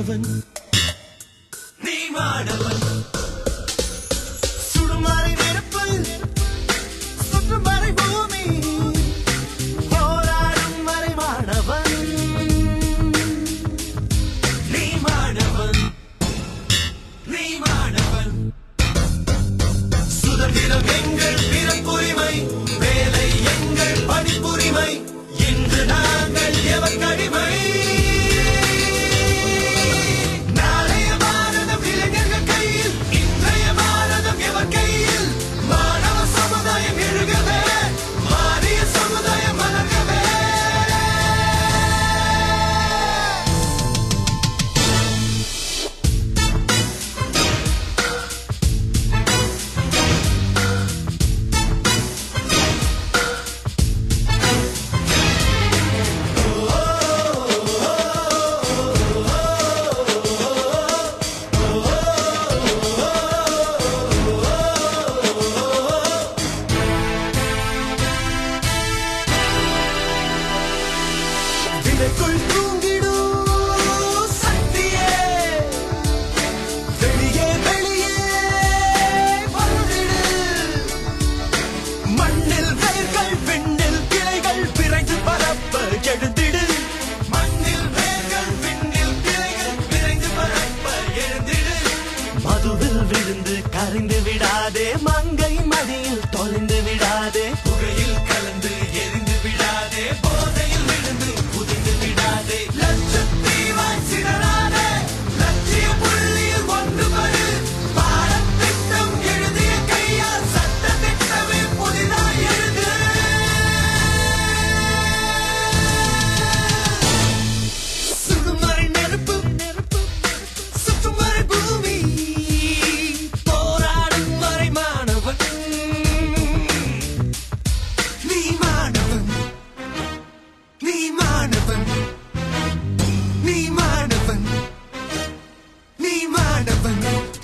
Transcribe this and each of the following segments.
மாணவன் நீ மாணவன் சுடுமறை நெருப்பு சுற்றும் வரை பூமி போராடும் வரை மாணவன் நீ மாணவன் நீ மாணவன் சுதந்திரம் எங்கள் பிறப்புரிமை வேலை எங்கள் பணிப்புரிமை இன்று நாங்கள் எவர் கடிமை நாளைய பாரதம் இளைஞர்கள் கையில் இன்றைய பாரதம் எவர் கையில் மாணவ சமுதாயம் எழுகவே மாறிய சமுதாயம் மலர்கவே விதைக்குள் தூங்கிடும் சக்தியே வெளியே வெளியே வந்துடு மண்ணில் வேர்கள் விண்ணில் கிளைகள் விரைந்து பரப்ப எழுந்திடு மண்ணில் வேர்கள் விண்ணில் கிளைகள் விரைந்து பரப்ப எழுந்திடு மதுவில் விழுந்து கரைந்து விடாதே மங்கை மடியில் தொலைந்து விடாதே புகையில் கலந்து எரிந்து விடாதே போதையில் விழுந்து புதைந்து விடாதே லட்சத்தீவாய் சிதறாதே லட்சிய புள்ளியில் ஒன்று வரு பாடத்திட்டம் எழுதிய கையால் சட்ட திட்டமே புதிதாய் எழுது சுடுமறை நெருப்பு நெருப்பு சுற்றும் வரை பூமி போராடும் வரை மாணவன் நீ மாணவன் நீ மாணவன் நீ மாணவன் நீ மாணவன்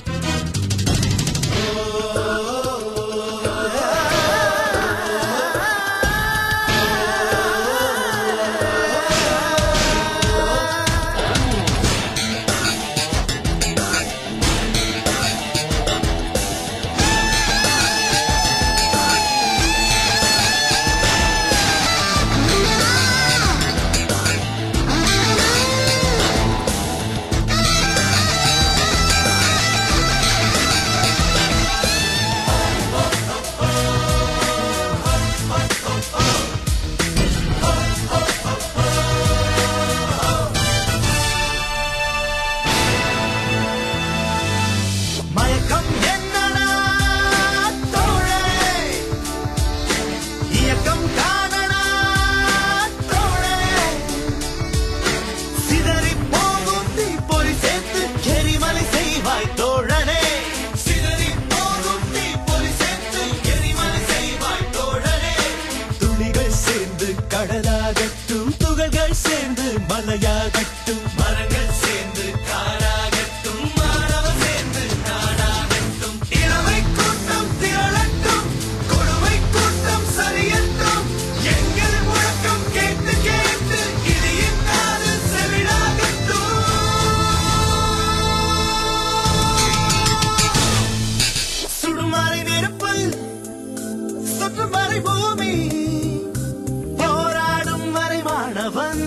மயக்கம் என்னடா தோழே இயக்கம் காணடா தோழே சிதறி போகும் தீப்பொறி சேர்த்து எரிமலை செய்வாய் தோழனே சிதறி போகும் தீப்பொறி சேர்த்து எரிமலை செய்வாய் தோழனே துளிகள் சேர்ந்து கடலாகட்டும் துகள்கள் சேர்ந்து மலையாகட்டும் மரங்கள் சேர்ந்து காடாகட்டும் மாணவர் சேர்ந்து நாடாகட்டும் இளமை கூட்டம் திரளட்டும் கொடுமை கூட்டம் சரியட்டும் எங்கள் முழக்கம் கேட்டு கேட்டு இடியின் காது செவிடாகட்டும் சுடுமறை நெருப்பு சுற்றும் வரை பூமி போராடும் வரை மாணவன்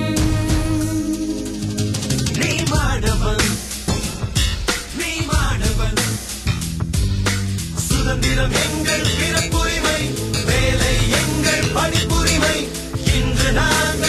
நீ மாணவன் நீ மாணவன் சுதந்திரம் எங்கள் பிறப்புரிமை வேலை எங்கள் பணிப்புரிமை இன்று நாங்கள்